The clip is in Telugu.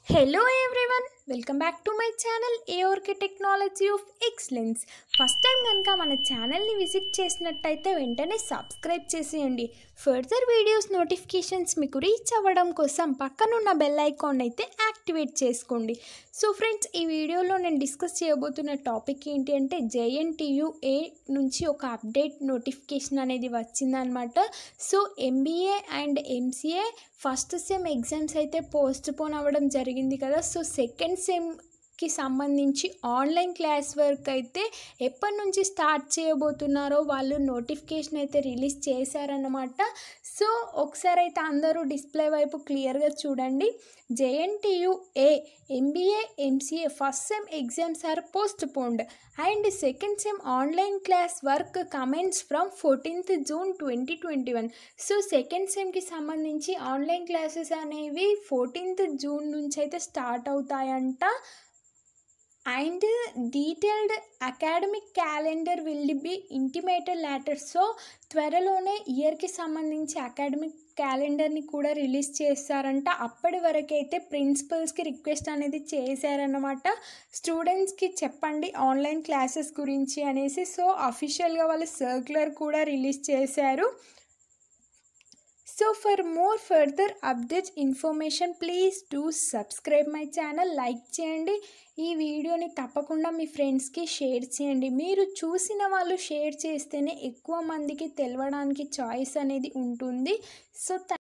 hello everyone welcome back to my channel ఏఓర్కే technology of excellence first time కనుక మన ఛానల్ని విజిట్ చేసినట్టయితే వెంటనే సబ్స్క్రైబ్ చేసేయండి ఫర్దర్ వీడియోస్ నోటిఫికేషన్స్ మీకు రీచ్ అవ్వడం కోసం పక్కనున్న బెల్ ఐకాన్ అయితే యాక్టివేట్ చేసుకోండి సో ఫ్రెండ్స్ ఈ వీడియోలో నేను డిస్కస్ చేయబోతున్న టాపిక్ ఏంటి అంటే జేఎన్టీయుఏ నుంచి ఒక అప్డేట్ నోటిఫికేషన్ అనేది వచ్చిందనమాట so MBA and MCA first sem exams అయితే పోస్ట్ పోన్ అవ్వడం జరిగింది కదా సో సెకండ్ సెమ్కి సంబంధించి ఆన్లైన్ క్లాస్ వర్క్ అయితే ఎప్పటి నుంచి స్టార్ట్ చేయబోతున్నారో వాళ్ళు నోటిఫికేషన్ అయితే రిలీజ్ చేశారన్నమాట సో ఒకసారి అయితే అందరూ డిస్ప్లే వైపు క్లియర్గా చూడండి JNTUA MBA MCA first sem exams are postponed and second sem online class work commences from fourteenth June twenty twenty one so second సెమ్కి సంబంధించి ఆన్లైన్ క్లాసెస్ అనేవి ఫోర్టీన్త్ జూన్ నుంచి అయితే స్టార్ట్ అవుతాయంట and detailed academic calendar will be intimated later so త్వరలోనే ఇయర్కి సంబంధించి అకాడమిక్ క్యాలెండర్ని కూడా రిలీజ్ చేస్తారంట అప్పటి వరకు అయితే ప్రిన్సిపల్స్కి రిక్వెస్ట్ అనేది చేశారన్నమాట స్టూడెంట్స్కి చెప్పండి ఆన్లైన్ క్లాసెస్ గురించి అనేసి సో అఫీషియల్గా వాళ్ళు సర్క్యులర్ కూడా రిలీజ్ చేశారు so for more further updates information please do subscribe my channel like చేయండి ఈ వీడియోని తప్పకుండా మీ ఫ్రెండ్స్కి షేర్ చేయండి మీరు చూసిన వాళ్ళు షేర్ చేస్తేనే ఎక్కువ మందికి తెలవడానికి చాయిస్ అనేది ఉంటుంది సో